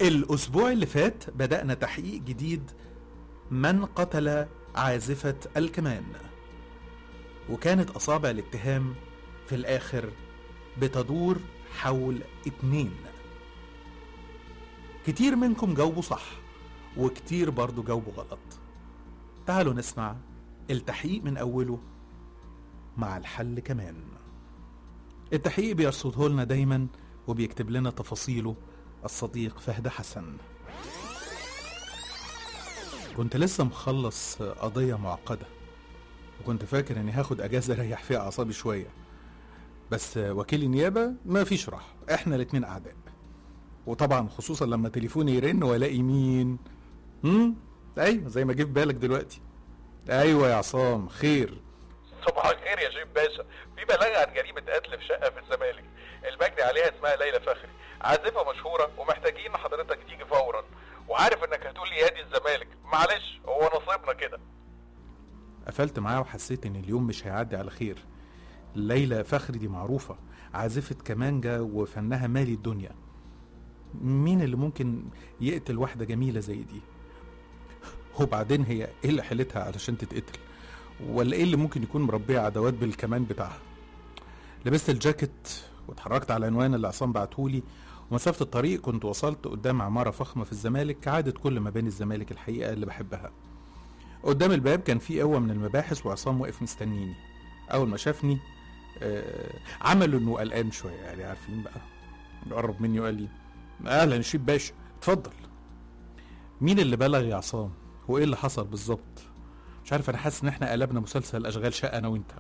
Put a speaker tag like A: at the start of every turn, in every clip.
A: الأسبوع اللي فات بدأنا تحقيق جديد من قتل عازفة الكمان وكانت أصابع الاتهام في الآخر بتدور حول اتنين كتير منكم جاوبوا صح وكتير برضو جاوبوا غلط تعالوا نسمع التحقيق من أوله مع الحل كمان التحقيق بيرصده لنا دايما وبيكتب لنا تفاصيله الصديق فهد حسن كنت لسه مخلص قضية معقدة وكنت فاكر اني هاخد اجازة اريح فيها اعصابي شوية بس وكيل النيابة ما فيش راحة احنا الاتنين اعداء وطبعا خصوصا لما تليفوني يرن والاقي مين امم ايوه زي ما جه في بالك دلوقتي ايوه يا عصام خير
B: صباح الخير يا جيم باشا في بلاغ عن جريمة قتل في شقة في الزمالك المجني عليها اسمها ليلى فخري عازفة مشهورة ومحتاجين حضرتك تيجي فورا وعارف انك هتقول لي يادي الزمالك معلش هو نصيبنا كده
A: قفلت معاه وحسيت ان اليوم مش هيعدي على خير ليلى فخري دي معروفة عازفة كمانجا وفنها مالي الدنيا مين اللي ممكن يقتل واحدة جميلة زي دي وبعدين هي ايه اللي حيلتها علشان تتقتل ولا ايه اللي ممكن يكون مربيه عداوات بالكمان بتاعها لبست الجاكيت واتحركت على العنوان اللي عصام بعتهولي ومسافة الطريق كنت وصلت قدام عمارة فخمة في الزمالك كعادة كل مباني الزمالك الحقيقة اللي بحبها قدام الباب كان في قوة من المباحث وعصام واقف مستنيني أول ما شافني آه عمل إنه قلقان شوية يعني عارفين بقى قرب مني وقال لي أهلا شيب باشا اتفضل مين اللي بلغ يا عصام وايه اللي حصل بالظبط مش عارف انا حاسس ان احنا قلبنا مسلسل اشغال شقه انا وانت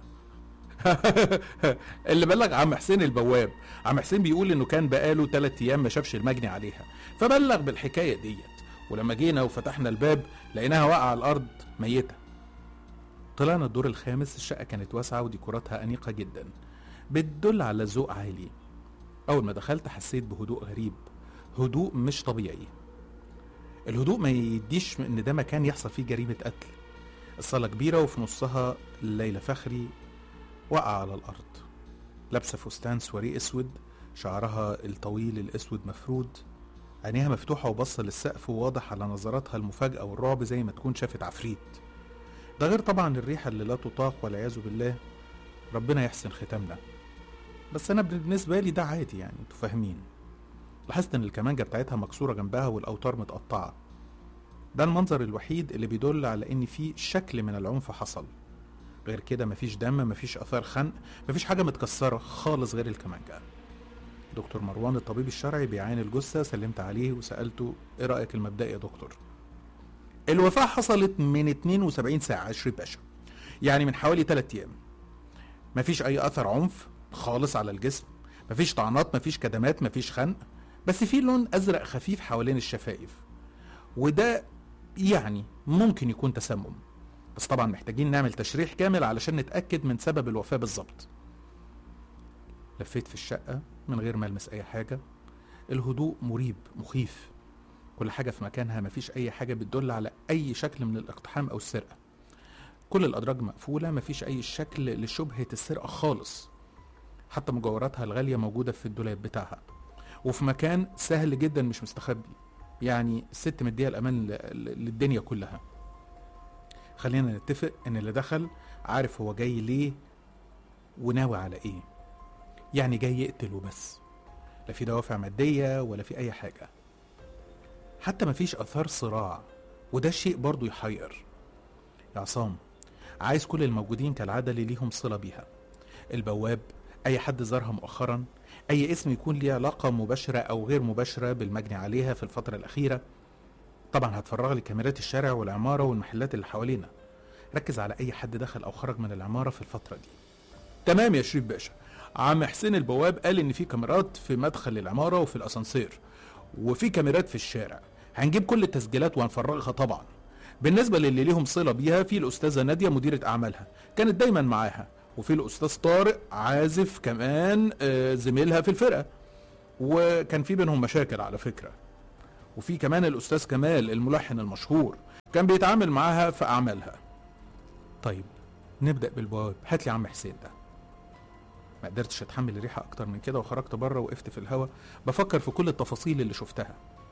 A: اللي بلغ عم حسين البواب عم حسين بيقول انه كان بقاله تلات ايام ما شافش المجني عليها فبلغ بالحكايه ديت ولما جينا وفتحنا الباب لقيناها واقعه على الارض ميته طلعنا الدور الخامس الشقه كانت واسعه وديكوراتها انيقه جدا بتدل على ذوق عالي اول ما دخلت حسيت بهدوء غريب هدوء مش طبيعي الهدوء ما يديش ان ده مكان يحصل فيه جريمه قتل الصاله كبيره وفي نصها ليلى فخري وقع على الارض لابسه فستان سواري اسود شعرها الطويل الاسود مفرود عينيها مفتوحه وبصه للسقف وواضح على نظراتها المفاجاه والرعب زي ما تكون شافت عفريت ده غير طبعا الريحه اللي لا تطاق والعياذ بالله ربنا يحسن ختامنا بس انا بالنسبه لي ده عادي يعني انتوا فاهمين لاحظت ان الكمانجة بتاعتها مكسورة جنبها والاوتار متقطعة ده المنظر الوحيد اللي بيدل على ان في شكل من العنف حصل غير كده مفيش دم مفيش اثار خنق مفيش حاجة متكسرة خالص غير الكمانجة دكتور مروان الطبيب الشرعي بيعاين الجثة سلمت عليه وسألته ايه رأيك المبدئي يا دكتور الوفاة حصلت من 72 ساعة 20 باشا يعني من حوالي 3 ايام مفيش اي اثر عنف خالص على الجسم مفيش طعنات مفيش كدمات مفيش خنق بس في لون ازرق خفيف حوالين الشفايف وده يعني ممكن يكون تسمم بس طبعا محتاجين نعمل تشريح كامل علشان نتاكد من سبب الوفاه بالظبط لفيت في الشقه من غير ما المس اي حاجه الهدوء مريب مخيف كل حاجه في مكانها مفيش اي حاجه بتدل على اي شكل من الاقتحام او السرقه كل الادراج مقفوله مفيش اي شكل لشبهه السرقه خالص حتى مجوهراتها الغاليه موجوده في الدولاب بتاعها وفي مكان سهل جدا مش مستخبي يعني الست مديها الامان للدنيا كلها خلينا نتفق ان اللي دخل عارف هو جاي ليه وناوي على ايه يعني جاي يقتل وبس لا في دوافع مادية ولا في اي حاجة حتى مفيش اثار صراع وده شيء برضو يحير يا عصام عايز كل الموجودين كالعادة اللي ليهم صلة بيها البواب اي حد زارها مؤخرا اي اسم يكون ليه علاقة مباشرة او غير مباشرة بالمجني عليها في الفترة الاخيرة طبعا هتفرغ لي كاميرات الشارع والعمارة والمحلات اللي حوالينا ركز على اي حد دخل او خرج من العمارة في الفترة دي تمام يا شريف باشا عم حسين البواب قال ان في كاميرات في مدخل العمارة وفي الاسانسير وفي كاميرات في الشارع هنجيب كل التسجيلات وهنفرغها طبعا بالنسبة للي ليهم صلة بيها في الأستاذة نادية مديرة أعمالها كانت دايما معاها وفي الأستاذ طارق عازف كمان آه، زميلها في الفرقة وكان في بينهم مشاكل على فكرة وفي كمان الأستاذ كمال الملحن المشهور كان بيتعامل معاها في أعمالها طيب نبدأ بالبواب هات لي عم حسين ده ما قدرتش اتحمل الريحة أكتر من كده وخرجت بره وقفت في الهوا بفكر في كل التفاصيل اللي شفتها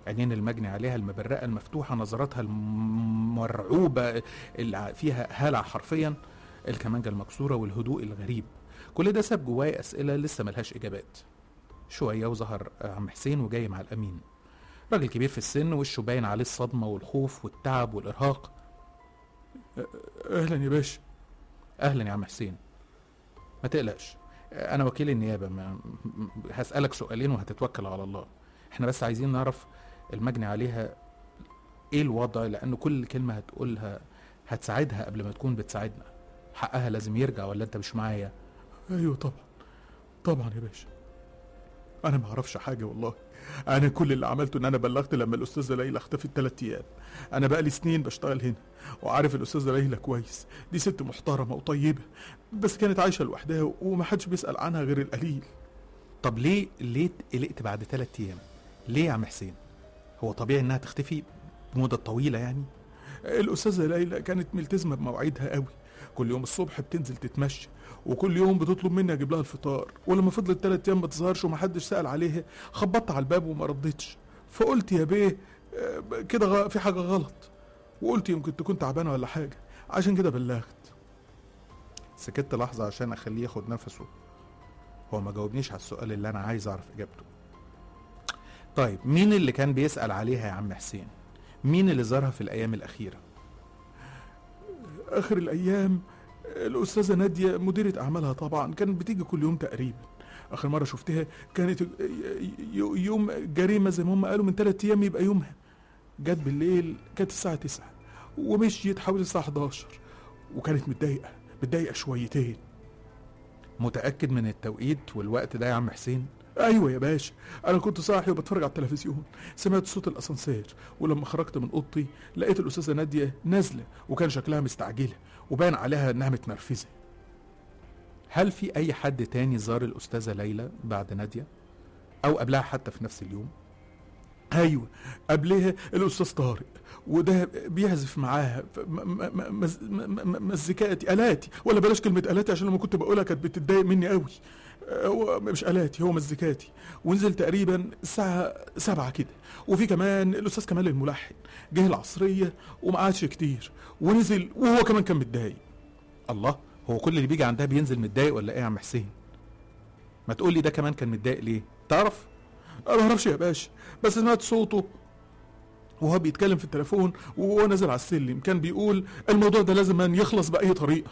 A: عينين المجني عليها المبرقة المفتوحة نظراتها المرعوبة اللي فيها هلع حرفيا الكمانجة المكسورة والهدوء الغريب كل ده ساب جواي أسئلة لسه ملهاش إجابات شوية وظهر عم حسين وجاي مع الأمين راجل كبير في السن وشه باين عليه الصدمة والخوف والتعب والإرهاق
C: اهلا يا باشا
A: أهلا يا عم حسين ما تقلقش أنا وكيل النيابة ما هسألك سؤالين وهتتوكل على الله احنا بس عايزين نعرف المجني عليها ايه الوضع لأن كل كلمة هتقولها هتساعدها قبل ما تكون بتساعدنا حقها لازم يرجع ولا انت مش معايا
C: ايوه طبعا طبعا يا باشا انا ما اعرفش حاجه والله انا كل اللي عملته ان انا بلغت لما الاستاذه ليلى اختفت ثلاث ايام انا بقالي سنين بشتغل هنا وعارف الاستاذه ليلى كويس دي ست محترمه وطيبه بس كانت عايشه لوحدها ومحدش بيسال عنها غير القليل
A: طب ليه ليه قلقت بعد ثلاث ايام ليه يا عم حسين هو طبيعي انها تختفي بمدة طويلة يعني
C: الاستاذه ليلى كانت ملتزمه بمواعيدها قوي كل يوم الصبح بتنزل تتمشى وكل يوم بتطلب مني اجيب لها الفطار ولما فضلت تلات ايام ما تظهرش ومحدش سال عليها خبطت على الباب وما ردتش فقلت يا بيه آه، كده غ- في حاجه غلط وقلت يمكن تكون تعبانه ولا حاجه عشان كده بلغت
A: سكت لحظة عشان اخليه ياخد نفسه هو ما جاوبنيش على السؤال اللي انا عايز اعرف اجابته طيب مين اللي كان بيسأل عليها يا عم حسين مين اللي زارها في الايام الاخيرة
C: اخر الايام الاستاذه ناديه مديره اعمالها طبعا كانت بتيجي كل يوم تقريبا اخر مره شفتها كانت ي- ي- يوم جريمه زي ما هم قالوا من ثلاث ايام يبقى يومها جت بالليل كانت الساعه 9 ومشيت حوالي الساعه 11 وكانت متضايقه متضايقه شويتين
A: متأكد من التوقيت والوقت ده يا عم حسين
C: ايوه يا باشا انا كنت صاحي وبتفرج على التلفزيون سمعت صوت الاسانسير ولما خرجت من اوضتي لقيت الاستاذه ناديه نازله وكان شكلها مستعجله وبان عليها انها متنرفزه
A: هل في اي حد تاني زار الاستاذة ليلى بعد نادية او قبلها حتى في نفس اليوم
C: ايوه قبلها الاستاذ طارق وده بيعزف معاها ف- م- م- مز- م- م- مزيكاتي الاتي ولا بلاش كلمه الاتي عشان لما كنت بقولها كانت بتتضايق مني قوي آه، هو مش الاتي هو مزيكاتي ونزل تقريبا الساعه سبعة كده وفي كمان الاستاذ كمال الملحن جه العصريه وما قعدش كتير ونزل وهو كمان كان متضايق
A: الله هو كل اللي بيجي عندها بينزل متضايق ولا ايه يا عم حسين ما تقول لي ده كمان كان متضايق ليه تعرف
C: انا ما اعرفش يا باشا بس سمعت صوته وهو بيتكلم في التليفون وهو نازل على السلم كان بيقول الموضوع ده لازم أن يخلص بأي طريقة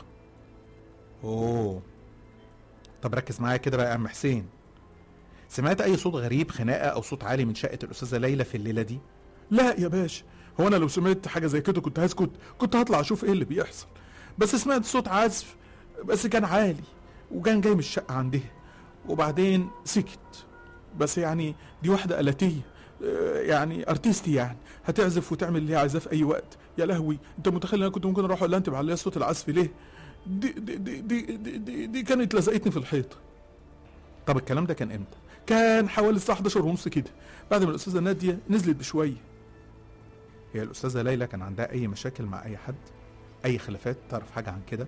A: اوه طب ركز معايا كده بقى يا عم حسين سمعت اي صوت غريب خناقه او صوت عالي من شقه الاستاذه ليلى في الليله دي
C: لا يا باشا هو انا لو سمعت حاجة زي كده كنت هسكت كنت هطلع اشوف ايه اللي بيحصل بس سمعت صوت عزف بس كان عالي وكان جاي من الشقة عندها وبعدين سكت بس يعني دي واحدة آلاتية آه، يعني ارتيستي يعني هتعزف وتعمل اللي هي عايزاه في اي وقت يا لهوي انت متخيل ان انا كنت ممكن اروح اقول لها انت معليه صوت العزف ليه دي دي دي دي, دي, دي, دي كانت لزقتني في الحيطه
A: طب الكلام ده كان امتى
C: كان حوالي الساعه 11 ونص كده بعد ما الاستاذه ناديه نزلت بشويه
A: هي الاستاذه ليلى كان عندها اي مشاكل مع اي حد اي خلافات تعرف حاجه عن كده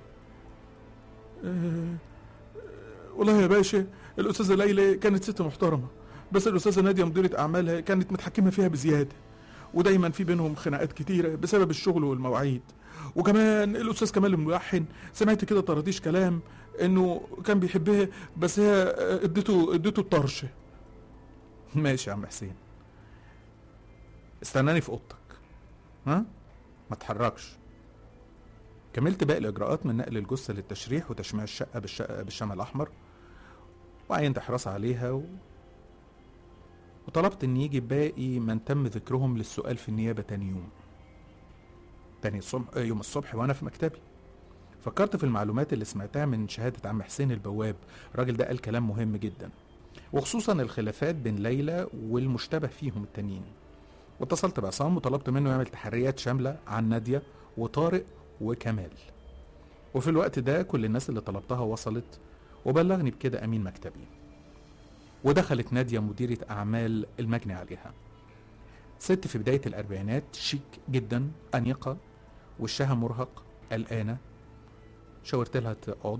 C: آه، والله يا باشا الأستاذة ليلى كانت ست محترمة بس الأستاذة نادية مديرة أعمالها كانت متحكمة فيها بزيادة ودايما في بينهم خناقات كتيرة بسبب الشغل والمواعيد وكمان الأستاذ كمال الملحن سمعت كده طرطيش كلام إنه كان بيحبها بس هي آه، اديته اديته الطرش
A: ماشي يا عم حسين استناني في اوضتك ها ما تحركش كملت باقي الاجراءات من نقل الجثه للتشريح وتشميع الشقه بالشقه بالشمع الاحمر وعينت حراسه عليها و... وطلبت ان يجي باقي من تم ذكرهم للسؤال في النيابه تاني يوم تاني الصبح آه، يوم الصبح وانا في مكتبي فكرت في المعلومات اللي سمعتها من شهاده عم حسين البواب الراجل ده قال كلام مهم جدا وخصوصا الخلافات بين ليلى والمشتبه فيهم التانيين واتصلت بعصام وطلبت منه يعمل تحريات شاملة عن نادية وطارق وكمال وفي الوقت ده كل الناس اللي طلبتها وصلت وبلغني بكده أمين مكتبي ودخلت نادية مديرة أعمال المجني عليها ست في بداية الأربعينات شيك جدا أنيقة وشها مرهق قلقانة شاورت لها تقعد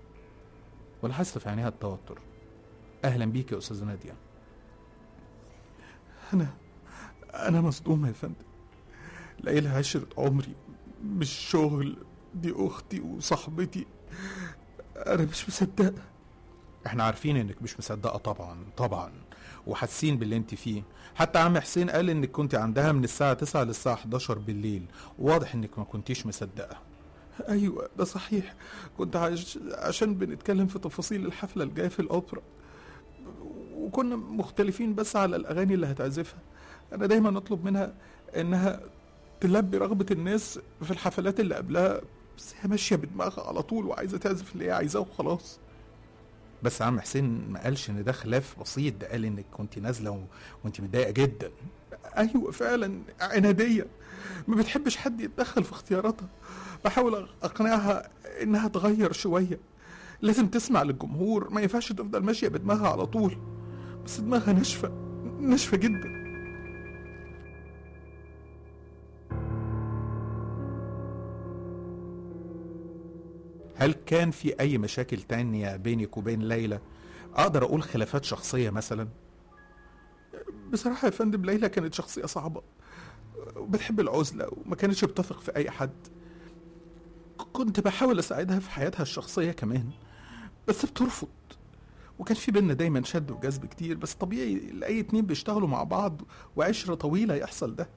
A: ولاحظت في عينيها التوتر اهلا بيك يا استاذه ناديه
C: أنا انا مصدوم يا فندم ليلى عشرة عمري مش شغل دي اختي وصاحبتي انا مش مصدقه
A: احنا عارفين انك مش مصدقه طبعا طبعا وحاسين باللي انت فيه حتى عم حسين قال انك كنت عندها من الساعه 9 للساعه 11 بالليل واضح انك ما كنتيش مصدقه
C: ايوه ده صحيح كنت عش... عشان بنتكلم في تفاصيل الحفله الجايه في الاوبرا وكنا مختلفين بس على الاغاني اللي هتعزفها انا دايما اطلب منها انها تلبي رغبه الناس في الحفلات اللي قبلها بس هي ماشيه بدماغها على طول وعايزه تعزف اللي هي عايزاه وخلاص
A: بس عم حسين ما قالش ان ده خلاف بسيط ده قال انك كنت نازله و... وانت متضايقه جدا
C: ايوه فعلا عناديه ما بتحبش حد يتدخل في اختياراتها بحاول اقنعها انها تغير شويه لازم تسمع للجمهور ما ينفعش تفضل ماشيه بدماغها على طول بس دماغها ناشفه ناشفه جدا
A: هل كان في اي مشاكل تانية بينك وبين ليلى اقدر اقول خلافات شخصيه مثلا
C: بصراحه يا فندم ليلى كانت شخصيه صعبه وبتحب العزله وما كانتش بتثق في اي حد كنت بحاول اساعدها في حياتها الشخصيه كمان بس بترفض وكان في بينا دايما شد وجذب كتير بس طبيعي لاي اتنين بيشتغلوا مع بعض وعشره طويله يحصل ده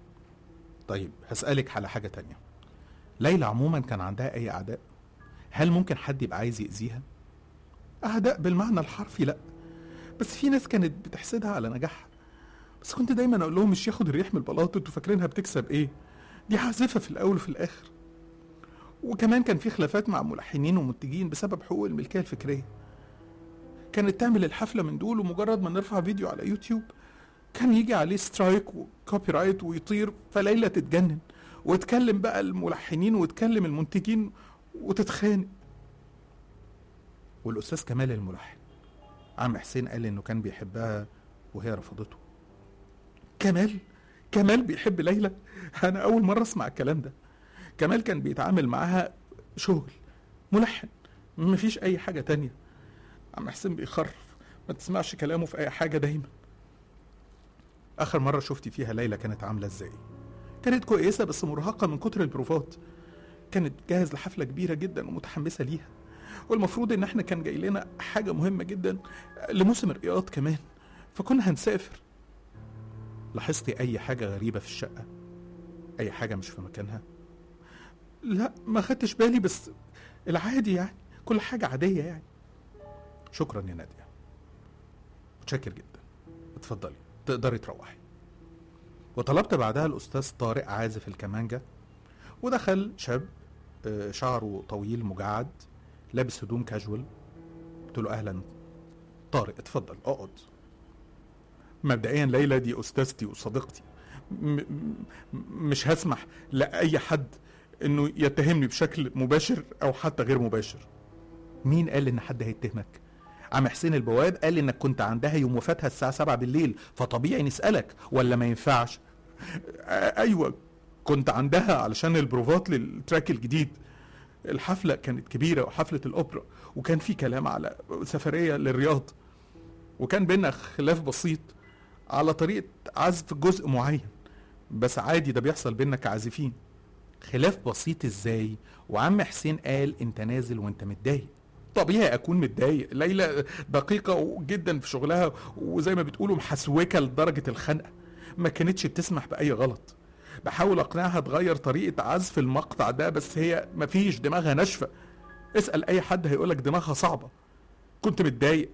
A: طيب هسالك على حاجه تانية ليلى عموما كان عندها اي اعداء هل ممكن حد يبقى عايز يأذيها؟
C: أعداء بالمعنى الحرفي لأ بس في ناس كانت بتحسدها على نجاحها بس كنت دايما أقول لهم مش ياخد الريح من البلاط انتوا فاكرينها بتكسب إيه؟ دي عازفة في الأول وفي الآخر وكمان كان في خلافات مع ملحنين ومنتجين بسبب حقوق الملكية الفكرية كانت تعمل الحفلة من دول ومجرد ما نرفع فيديو على يوتيوب كان يجي عليه سترايك وكوبي رايت ويطير فليلى تتجنن وتكلم بقى الملحنين وتكلم المنتجين وتتخانق
A: والاستاذ كمال الملحن عم حسين قال انه كان بيحبها وهي رفضته
C: كمال كمال بيحب ليلى انا اول مره اسمع الكلام ده كمال كان بيتعامل معاها شغل ملحن مفيش اي حاجه تانية عم حسين بيخرف ما تسمعش كلامه في اي حاجه دايما
A: اخر مره شفتي فيها ليلى كانت عامله ازاي
C: كانت كويسه بس مرهقه من كتر البروفات كانت جاهز لحفله كبيره جدا ومتحمسه ليها والمفروض ان احنا كان جاي لنا حاجه مهمه جدا لموسم الرياض كمان فكنا هنسافر
A: لاحظتي اي حاجه غريبه في الشقه اي حاجه مش في مكانها
C: لا ما خدتش بالي بس العادي يعني كل حاجه عاديه يعني
A: شكرا يا ناديه متشكر جدا اتفضلي تقدري تروحي وطلبت بعدها الاستاذ طارق عازف الكمانجه ودخل شاب آه، شعره طويل مجعد لابس هدوم كاجوال قلت له اهلا طارق اتفضل اقعد
C: مبدئيا ليلى دي استاذتي وصديقتي م- م- مش هسمح لاي حد انه يتهمني بشكل مباشر او حتى غير مباشر
A: مين قال ان حد هيتهمك عم حسين البواب قال انك كنت عندها يوم وفاتها الساعه 7 بالليل فطبيعي نسالك ولا ما ينفعش
C: آه، ايوه كنت عندها علشان البروفات للتراك الجديد الحفلة كانت كبيرة وحفلة الأوبرا وكان في كلام على سفرية للرياض وكان بينا خلاف بسيط على طريقة عزف جزء معين بس عادي ده بيحصل بينا كعازفين
A: خلاف بسيط ازاي وعم حسين قال انت نازل وانت متضايق
C: طبيعي اكون متضايق ليلى دقيقة جدا في شغلها وزي ما بتقولوا محسوكة لدرجة الخنقة ما كانتش بتسمح بأي غلط بحاول اقنعها تغير طريقة عزف المقطع ده بس هي مفيش دماغها ناشفة اسأل اي حد هيقولك دماغها صعبة كنت متضايق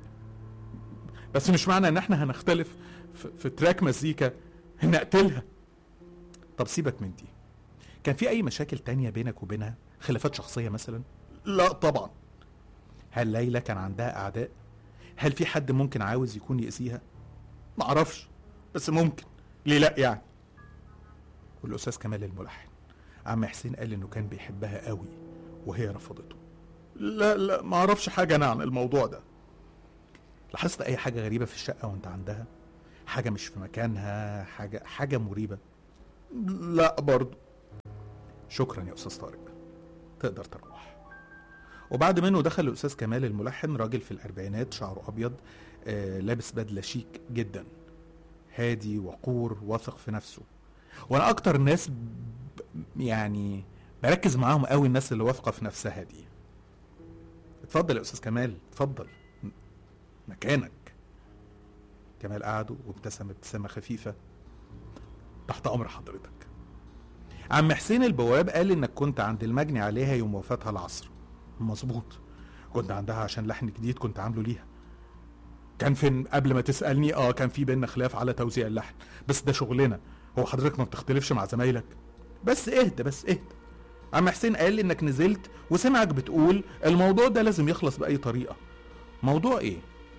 C: بس مش معنى ان احنا هنختلف في, في تراك مزيكا ان اقتلها
A: طب سيبك من دي كان في اي مشاكل تانية بينك وبينها خلافات شخصية مثلا
C: لا طبعا
A: هل ليلى كان عندها اعداء هل في حد ممكن عاوز يكون يأذيها
C: معرفش بس ممكن ليه لا يعني
A: والاستاذ كمال الملحن عم حسين قال انه كان بيحبها قوي وهي رفضته
C: لا لا معرفش حاجة انا عن الموضوع ده
A: لاحظت اي حاجه غريبه في الشقه وانت عندها حاجه مش في مكانها حاجه حاجه مريبه
C: لا برضو
A: شكرا يا استاذ طارق تقدر تروح وبعد منه دخل الاستاذ كمال الملحن راجل في الاربعينات شعره ابيض آه لابس بدله شيك جدا هادي وقور واثق في نفسه وانا اكتر الناس ب... يعني بركز معاهم قوي الناس اللي واثقه في نفسها دي اتفضل يا استاذ كمال اتفضل م- مكانك كمال قعد وابتسم ابتسامه خفيفه تحت امر حضرتك عم حسين البواب قال انك كنت عند المجني عليها يوم وفاتها العصر مظبوط كنت عندها عشان لحن جديد كنت عامله ليها كان فين قبل ما تسالني اه كان في بينا خلاف على توزيع اللحن بس ده شغلنا هو حضرتك ما بتختلفش مع زمايلك بس اهدى بس اهدى عم حسين قال لي انك نزلت وسمعك بتقول الموضوع ده لازم يخلص باي طريقه موضوع ايه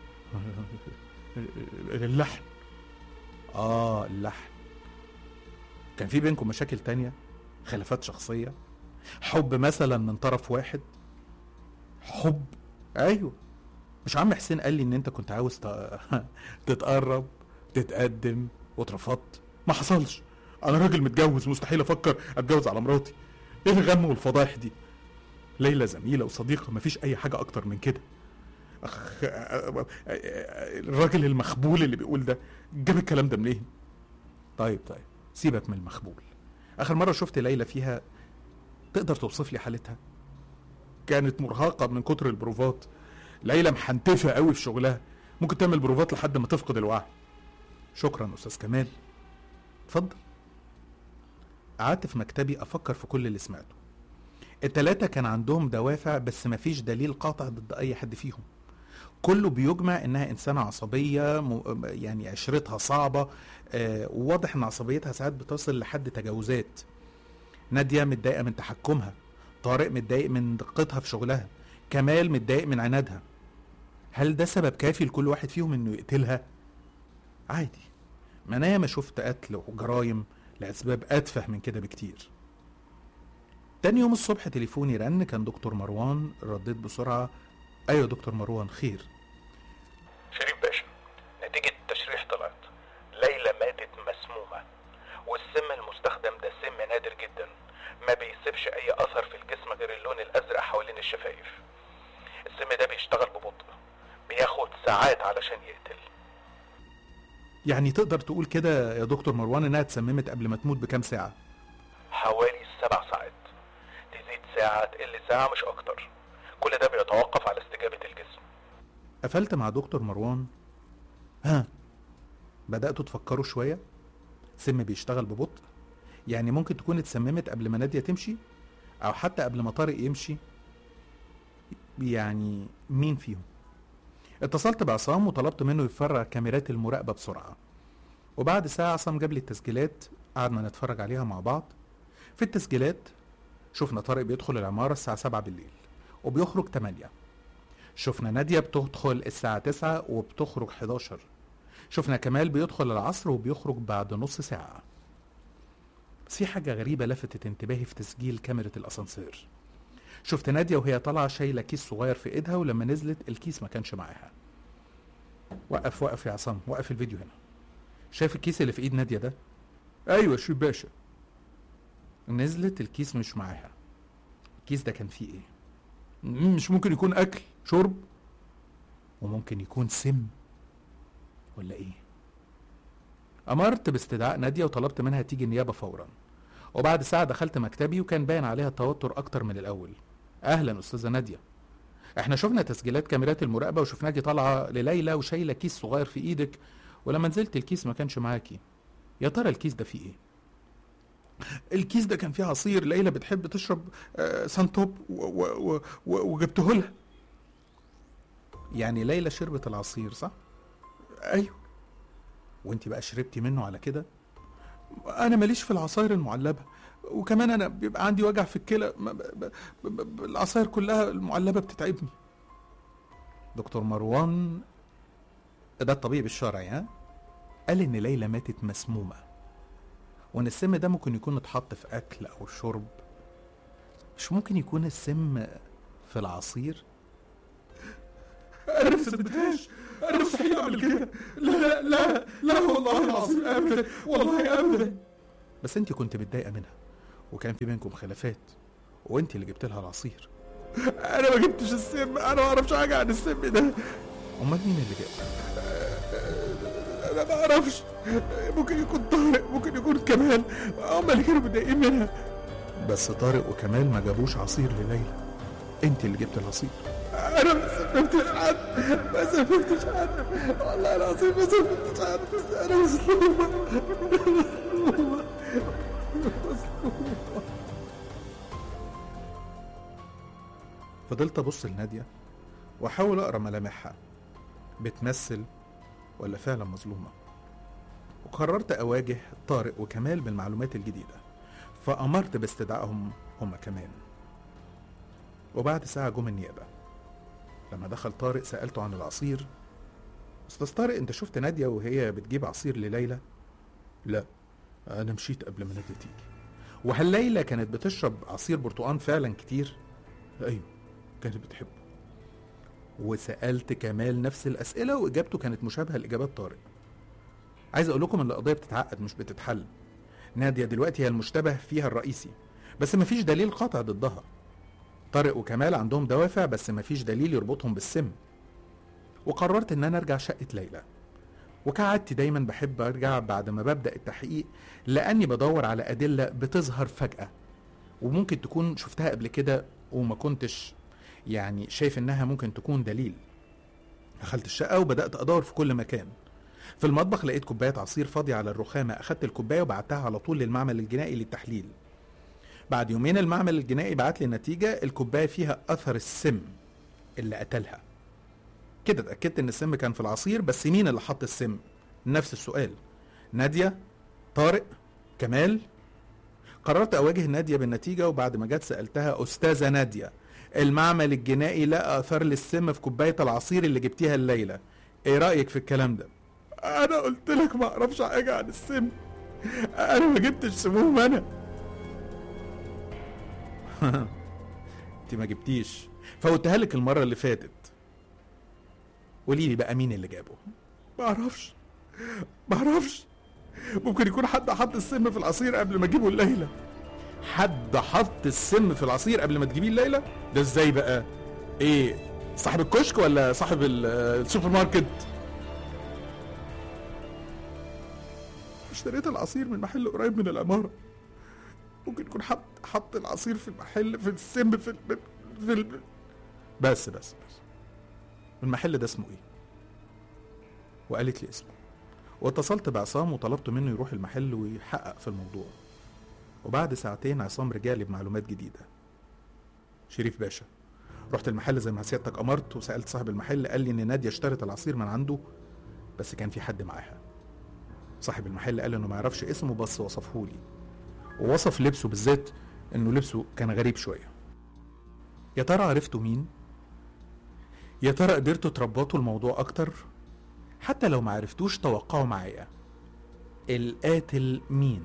C: اللحن
A: اه اللحن كان في بينكم مشاكل تانية خلافات شخصية حب مثلا من طرف واحد
C: حب
A: ايوه مش عم حسين قال لي ان انت كنت عاوز ت- تتقرب تتقدم واترفضت
C: ما حصلش انا راجل متجوز مستحيل افكر اتجوز على مراتي ايه الغم والفضايح دي ليلى زميلة وصديقة مفيش أي حاجة أكتر من كده أخ... الراجل المخبول اللي بيقول ده جاب الكلام ده منين؟
A: طيب طيب سيبك من المخبول اخر مرة شفت ليلى فيها تقدر توصف لي حالتها
C: كانت مرهقة من كتر البروفات ليلى محنتفة قوي في شغلها ممكن تعمل بروفات لحد ما تفقد الوعي
A: شكرا استاذ كمال اتفضل قعدت في مكتبي افكر في كل اللي سمعته التلاتة كان عندهم دوافع بس مفيش دليل قاطع ضد اي حد فيهم كله بيجمع انها انسانة عصبية م- يعني عشرتها صعبة آه، وواضح ان عصبيتها ساعات بتصل لحد تجاوزات نادية متضايقة من تحكمها طارق متضايق من دقتها في شغلها كمال متضايق من عنادها هل ده سبب كافي لكل واحد فيهم انه يقتلها عادي ما انا ياما شفت قتل وجرايم لاسباب اتفه من كده بكتير تاني يوم الصبح تليفوني رن كان دكتور مروان رديت بسرعة ايوه يا دكتور مروان خير
B: شريف باشا نتيجة التشريح طلعت ليلى ماتت مسمومة والسم المستخدم ده سم نادر جدا ما بيسيبش اي اثر في الجسم غير اللون الازرق حوالين الشفايف السم ده بيشتغل ببطء بياخد ساعات علشان يقتل
A: يعني تقدر تقول كده يا دكتور مروان انها اتسممت قبل ما تموت بكام ساعة
B: حوالي سبع ساعات تزيد ساعة تقل ساعة مش اكتر كل ده بيتوقف على استجابة الجسم
A: قفلت مع دكتور مروان ها بدأتوا تفكروا شوية سم بيشتغل ببطء يعني ممكن تكون اتسممت قبل ما نادية تمشي أو حتى قبل ما طارق يمشي يعني مين فيهم اتصلت بعصام وطلبت منه يفرغ كاميرات المراقبة بسرعة وبعد ساعة عصام جاب لي التسجيلات قعدنا نتفرج عليها مع بعض في التسجيلات شفنا طارق بيدخل العمارة الساعة 7 بالليل وبيخرج 8 شفنا نادية بتدخل الساعة 9 وبتخرج 11 شفنا كمال بيدخل العصر وبيخرج بعد نص ساعة بس في حاجة غريبة لفتت انتباهي في تسجيل كاميرا الأسانسير شفت نادية وهي طالعة شايلة كيس صغير في ايدها ولما نزلت الكيس ما كانش معاها وقف وقف يا عصام وقف الفيديو هنا شايف الكيس اللي في ايد نادية ده
C: أيوة يا شريف باشا
A: نزلت الكيس مش معاها الكيس ده كان فيه ايه
C: مم، مش ممكن يكون أكل شرب
A: وممكن يكون سم ولا ايه امرت باستدعاء نادية وطلبت منها تيجي النيابة فورا وبعد ساعة دخلت مكتبي وكان باين عليها التوتر اكتر من الاول اهلا استاذة نادية احنا شفنا تسجيلات كاميرات المراقبة وشفناكي طالعة لليلى وشايلة كيس صغير في ايدك ولما نزلت الكيس ما كانش معاكي يا ترى الكيس ده فيه ايه
C: الكيس ده كان فيه عصير ليلى بتحب تشرب آه، سانتوب و- و- و- و- وجبته لها
A: يعني ليلى شربت العصير صح
C: أيوة
A: وانت بقى شربتي منه على كده
C: أنا ماليش في العصاير المعلبة وكمان أنا بيبقى عندي وجع في الكلى ما- ب- ب- ب- ب- العصاير كلها المعلبة بتتعبني
A: دكتور مروان ده الطبيب الشرعي ها قال ان ليلى ماتت مسمومه وان السم ده ممكن يكون اتحط في اكل او شرب مش ممكن يكون السم في العصير
C: أنا ما صدقتهاش أنا مستحيل أعمل كده لا لا لا لا والله العظيم أبدا والله أبدا
A: بس انت كنت متضايقه منها وكان في بينكم خلافات وانت اللي جبت لها العصير
C: أنا ما جبتش السم أنا ما أعرفش حاجة عن السم ده
A: امال مين اللي جاب
C: انا ما اعرفش ممكن يكون طارق ممكن يكون كمال هم اللي كانوا متضايقين منها بس طارق وكمال ما جابوش عصير لليلى انت اللي جبت العصير انا ما سافرتش حد ما سافرتش حد والله العظيم ما سافرتش حد بس انا مظلومه مظلومه فضلت ابص لناديه واحاول اقرا ملامحها بتمثل ولا فعلا مظلومه وقررت اواجه طارق وكمال بالمعلومات الجديده فامرت باستدعائهم هما كمان وبعد ساعه جم النيابه لما دخل طارق سالته عن العصير استاذ طارق انت شفت ناديه وهي بتجيب عصير لليلى لا انا مشيت قبل ما ناديه تيجي وهل ليلى كانت بتشرب عصير برتقان فعلا كتير ايوه كانت بتحبه وسالت كمال نفس الاسئله واجابته كانت مشابهه لاجابات طارق عايز اقول لكم ان القضيه بتتعقد مش بتتحل ناديه دلوقتي هي المشتبه فيها الرئيسي بس مفيش دليل قاطع ضدها طارق وكمال عندهم دوافع بس مفيش دليل يربطهم بالسم وقررت ان انا ارجع شقه ليلى وكعادتي دايما بحب ارجع بعد ما ببدا التحقيق لاني بدور على ادله بتظهر فجاه وممكن تكون شفتها قبل كده وما كنتش يعني شايف انها ممكن تكون دليل دخلت الشقه وبدات ادور في كل مكان في المطبخ لقيت كوبايه عصير فاضيه على الرخامه اخدت الكوبايه وبعتها على طول للمعمل الجنائي للتحليل بعد يومين المعمل الجنائي بعت لي نتيجه الكوبايه فيها اثر السم اللي قتلها كده اتاكدت ان السم كان في العصير بس مين اللي حط السم نفس السؤال ناديه طارق كمال قررت اواجه ناديه بالنتيجه وبعد ما جت سالتها استاذه ناديه المعمل الجنائي لقى اثار للسم في كوبايه العصير اللي جبتيها الليله ايه رايك في الكلام ده انا قلت لك ما اعرفش حاجه عن السم انا ما جبتش سموم انا انت ما جبتيش فوتها لك المره اللي فاتت قولي لي بقى مين اللي جابه ما اعرفش ما اعرفش ممكن يكون حد حط السم في العصير قبل ما اجيبه الليله حد حط السم في العصير قبل ما تجيبيه الليله ده ازاي بقى ايه صاحب الكشك ولا صاحب ال- السوبر ماركت اشتريت العصير من محل قريب من العماره ممكن يكون حط حط العصير في المحل في السم في ال... في ال... بس بس بس المحل ده اسمه ايه وقالت لي اسمه واتصلت بعصام وطلبت منه يروح المحل ويحقق في الموضوع وبعد ساعتين عصام رجع لي بمعلومات جديدة شريف باشا رحت المحل زي ما سيادتك أمرت وسألت صاحب المحل قال لي إن نادية اشترت العصير من عنده بس كان في حد معاها صاحب المحل قال إنه ما يعرفش اسمه بس وصفه لي ووصف لبسه بالذات إنه لبسه كان غريب شوية يا ترى عرفتوا مين؟ يا ترى قدرتوا تربطوا الموضوع أكتر؟ حتى لو ما عرفتوش توقعوا معايا القاتل مين؟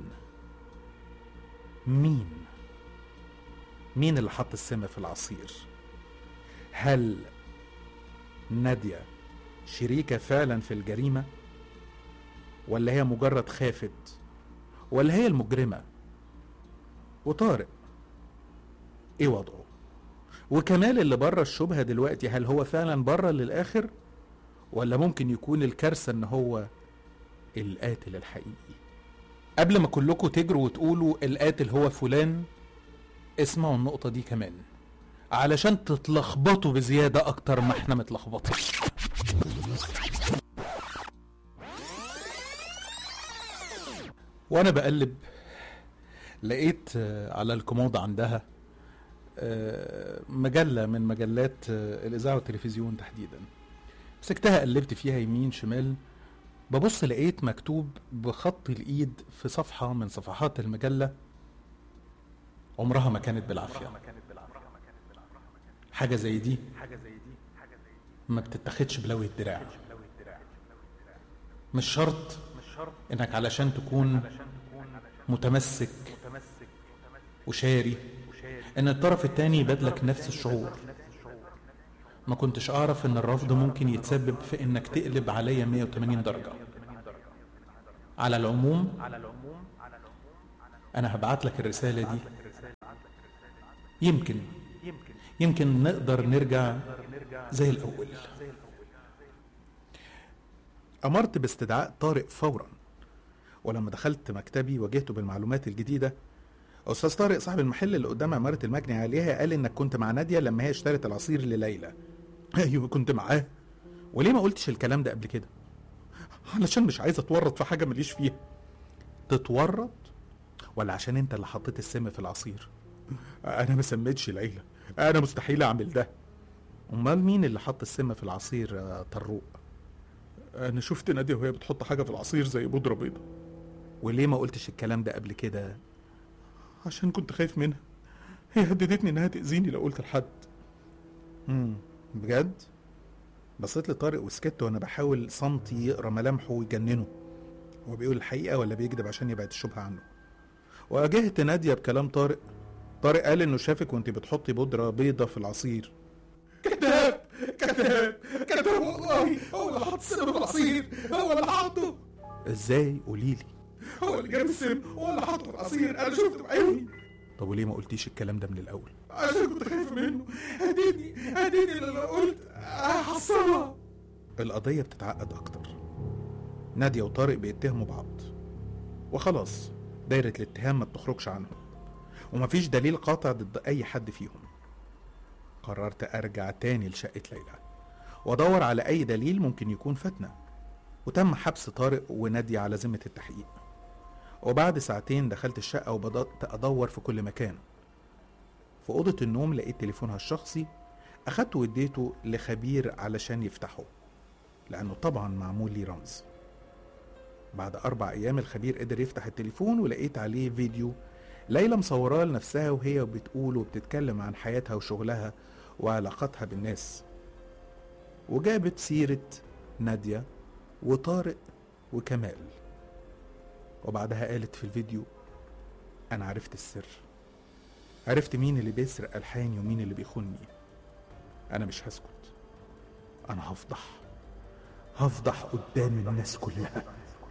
C: مين مين اللي حط السم في العصير هل نادية شريكة فعلا في الجريمة ولا هي مجرد خافت ولا هي المجرمة وطارق ايه وضعه وكمال اللي بره الشبهة دلوقتي هل هو فعلا بره للآخر ولا ممكن يكون الكارثة ان هو القاتل الحقيقي قبل ما كلكم تجروا وتقولوا القاتل هو فلان اسمعوا النقطة دي كمان علشان تتلخبطوا بزيادة أكتر ما احنا متلخبطين وأنا بقلب لقيت آه، على الكوموضة عندها آه، مجلة من مجلات آه، الإذاعة والتلفزيون تحديدا مسكتها قلبت فيها يمين شمال ببص لقيت مكتوب بخط الايد في صفحة من صفحات المجلة عمرها ما كانت بالعافية حاجة زي دي ما بتتاخدش بلوي الدراع مش شرط انك علشان تكون متمسك وشاري ان الطرف التاني يبادلك نفس الشعور ما كنتش اعرف ان الرفض ممكن يتسبب في انك تقلب عليا 180 درجة على العموم انا هبعت لك الرسالة دي يمكن يمكن نقدر نرجع زي الاول
A: أمرت باستدعاء طارق فورا ولما دخلت مكتبي واجهته بالمعلومات الجديدة أستاذ طارق صاحب المحل اللي قدام عمارة المجني عليها قال إنك كنت مع نادية لما هي اشترت العصير لليلى
C: ايوه كنت معاه
A: وليه ما قلتش الكلام ده قبل كده
C: علشان مش عايز اتورط في حاجه ماليش فيها
A: تتورط ولا عشان انت اللي حطيت السم في العصير
C: انا ما سميتش ليلى انا مستحيل اعمل ده
A: امال مين اللي حط السم في العصير يا طروق
C: انا شفت ناديه وهي بتحط حاجه في العصير زي بودره بيضه
A: وليه ما قلتش الكلام ده قبل كده
C: عشان كنت خايف منها هي هددتني انها تاذيني لو قلت لحد
A: امم بجد بصيت لطارق وسكت وانا بحاول صمتي يقرا ملامحه ويجننه هو بيقول الحقيقه ولا بيكذب عشان يبعد الشبهه عنه واجهت ناديه بكلام طارق طارق قال انه شافك وانت بتحطي بودره بيضه في العصير
C: كذاب كذاب كذاب والله هو اللي حط السم في العصير هو اللي حطه
A: ازاي قوليلي
C: هو اللي جاب السم هو اللي حطه في العصير انا شفته بعيني
A: طب وليه ما قلتيش الكلام ده من الاول
C: عشان كنت خايف منه هديني هديني لو قلت هحصلها
A: القضيه بتتعقد اكتر ناديه وطارق بيتهموا بعض وخلاص دايره الاتهام ما بتخرجش عنهم ومفيش دليل قاطع ضد اي حد فيهم قررت ارجع تاني لشقه ليلى وادور على اي دليل ممكن يكون فاتنا وتم حبس طارق ونادية على ذمة التحقيق وبعد ساعتين دخلت الشقة وبدأت أدور في كل مكان في أوضة النوم لقيت تليفونها الشخصي أخدته واديته لخبير علشان يفتحه لأنه طبعا معمول لي رمز بعد أربع أيام الخبير قدر يفتح التليفون ولقيت عليه فيديو ليلى مصوراه لنفسها وهي بتقول وبتتكلم عن حياتها وشغلها وعلاقتها بالناس وجابت سيرة نادية وطارق وكمال وبعدها قالت في الفيديو أنا عرفت السر عرفت مين اللي بيسرق ألحاني ومين اللي بيخوني أنا مش هسكت أنا هفضح هفضح قدام الناس كلها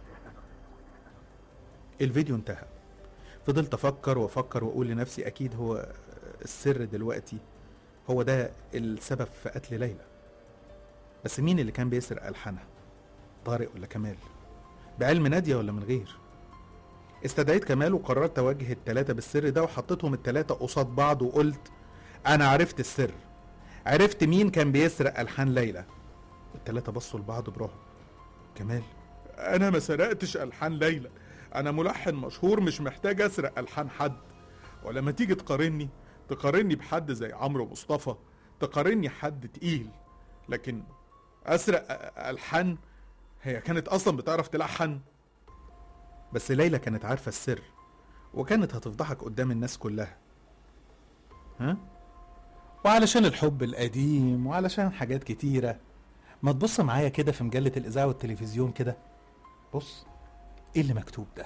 A: الفيديو انتهى فضلت افكر وافكر واقول لنفسي اكيد هو السر دلوقتي هو ده السبب في قتل ليلى بس مين اللي كان بيسرق الحانها طارق ولا كمال بعلم ناديه ولا من غير استدعيت كمال وقررت اواجه التلاتة بالسر ده وحطيتهم التلاتة قصاد بعض وقلت انا عرفت السر عرفت مين كان بيسرق الحان ليلى التلاتة بصوا لبعض برعب كمال
C: انا ما سرقتش الحان ليلى انا ملحن مشهور مش محتاج اسرق الحان حد ولما تيجي تقارني تقارني بحد زي عمرو مصطفى تقارني حد تقيل لكن اسرق الحان هي كانت اصلا بتعرف تلحن
A: بس ليلى كانت عارفة السر وكانت هتفضحك قدام الناس كلها ها؟ وعلشان الحب القديم وعلشان حاجات كتيرة ما تبص معايا كده في مجلة الإذاعة والتلفزيون كده بص ايه اللي مكتوب ده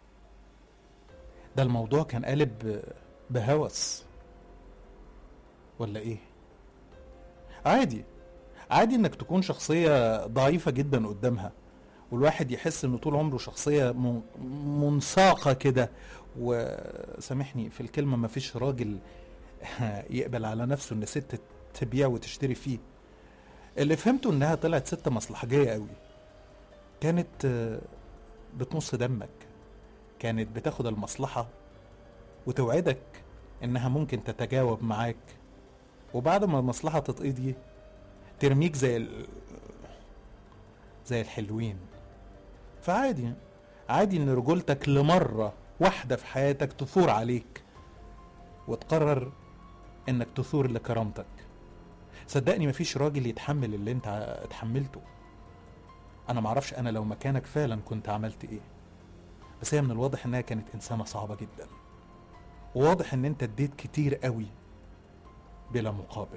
A: ده الموضوع كان قالب بهوس ولا ايه عادي عادي انك تكون شخصية ضعيفة جدا قدامها والواحد يحس انه طول عمره شخصية من- منساقة كده وسامحني في الكلمة ما فيش راجل يقبل على نفسه ان ست تبيع وتشتري فيه اللي فهمته انها طلعت ست مصلحجية قوي كانت آه، بتمص دمك كانت بتاخد المصلحة وتوعدك انها ممكن تتجاوب معاك وبعد ما المصلحة تتقضي ترميك زي ال... زي الحلوين فعادي عادي ان رجولتك لمرة واحدة في حياتك تثور عليك وتقرر انك تثور لكرامتك صدقني مفيش راجل يتحمل اللي انت ع- اتحملته انا معرفش انا لو مكانك فعلا كنت عملت ايه بس هي من الواضح انها كانت انسانة صعبة جدا وواضح ان انت اديت كتير قوي بلا مقابل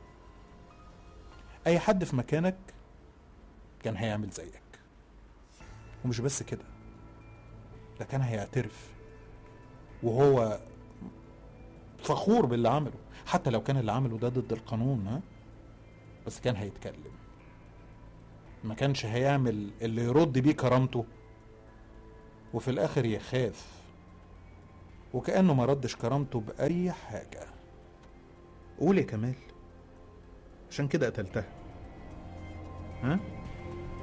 A: اي حد في مكانك كان هيعمل زيك ومش بس كده ده كان هيعترف وهو فخور باللي عمله حتى لو كان اللي عمله ده ضد القانون ها بس كان هيتكلم ما كانش هيعمل اللي يرد بيه كرامته وفي الاخر يخاف وكأنه ما ردش كرامته بأي حاجة قول يا كمال عشان كده قتلتها ها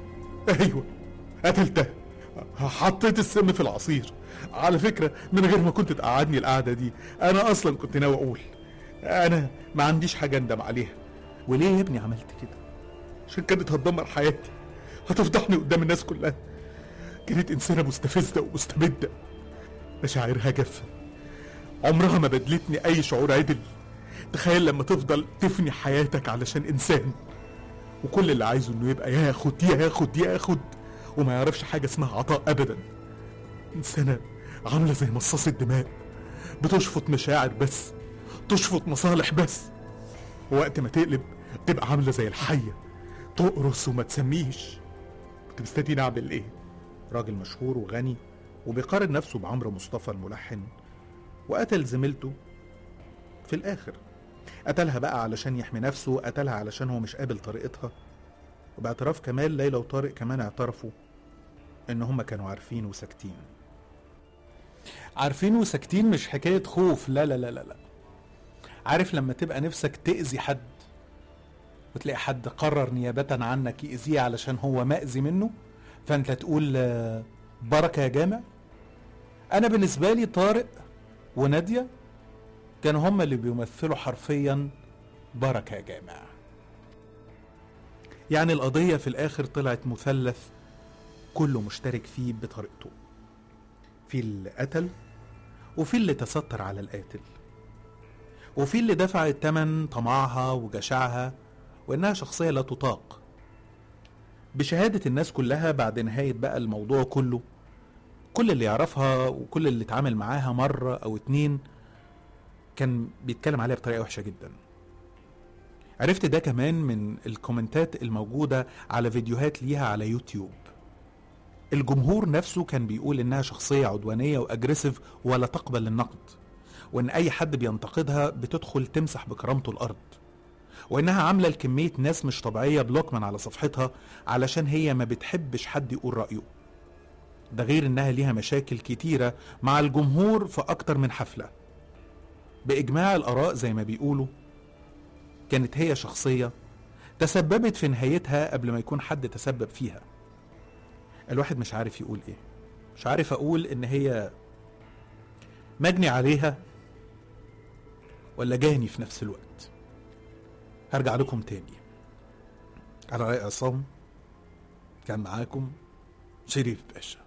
C: ايوه قتلتها حطيت السم في العصير على فكرة من غير ما كنت تقعدني القعدة دي أنا أصلا كنت ناوي أقول أنا ما عنديش حاجة أندم عليها وليه يا ابني عملت كده؟ عشان كانت هتدمر حياتي هتفضحني قدام الناس كلها كانت إنسانة مستفزة ومستبدة مشاعرها جافة عمرها ما بدلتني أي شعور عدل تخيل لما تفضل تفني حياتك علشان إنسان وكل اللي عايزه إنه يبقى ياخد ياخد ياخد وما يعرفش حاجة اسمها عطاء أبدا إنسانة عاملة زي مصاص الدماء بتشفط مشاعر بس تشفط مصالح بس ووقت ما تقلب تبقى عاملة زي الحية تقرص وما تسميش كنت مستنيني أعمل إيه؟
A: راجل مشهور وغني وبيقارن نفسه بعمرو مصطفى الملحن وقتل زميلته في الآخر قتلها بقى علشان يحمي نفسه قتلها علشان هو مش قابل طريقتها وباعتراف كمال ليلى وطارق كمان اعترفوا ان هما كانوا عارفين وساكتين عارفين وساكتين مش حكاية خوف لا لا لا لا لا عارف لما تبقى نفسك تأذي حد وتلاقي حد قرر نيابة عنك يأذيه علشان هو مأذي منه فانت تقول آه، بركة يا جامع انا بالنسبة لي طارق ونادية كانوا هما اللي بيمثلوا حرفيا بركة يا جامع يعني القضية في الآخر طلعت مثلث كله مشترك فيه بطريقته في اللي قتل وفي اللي تستر على القاتل وفي اللي دفع التمن طمعها وجشعها وإنها شخصية لا تطاق بشهادة الناس كلها بعد نهاية بقى الموضوع كله كل اللي يعرفها وكل اللي اتعامل معاها مرة أو اتنين كان بيتكلم عليها بطريقة وحشة جدا عرفت ده كمان من الكومنتات الموجودة على فيديوهات ليها على يوتيوب الجمهور نفسه كان بيقول انها شخصية عدوانية واجريسيف ولا تقبل النقد وان اي حد بينتقدها بتدخل تمسح بكرامته الارض وانها عاملة لكمية ناس مش طبيعية بلوك من على صفحتها علشان هي ما بتحبش حد يقول رأيه ده غير انها ليها مشاكل كتيرة مع الجمهور في اكتر من حفلة باجماع الاراء زي ما بيقولوا كانت هي شخصية تسببت في نهايتها قبل ما يكون حد تسبب فيها الواحد مش عارف يقول ايه مش عارف اقول ان هي مجني عليها ولا جاني في نفس الوقت هرجع لكم تاني على رأي عصام كان معاكم شريف باشا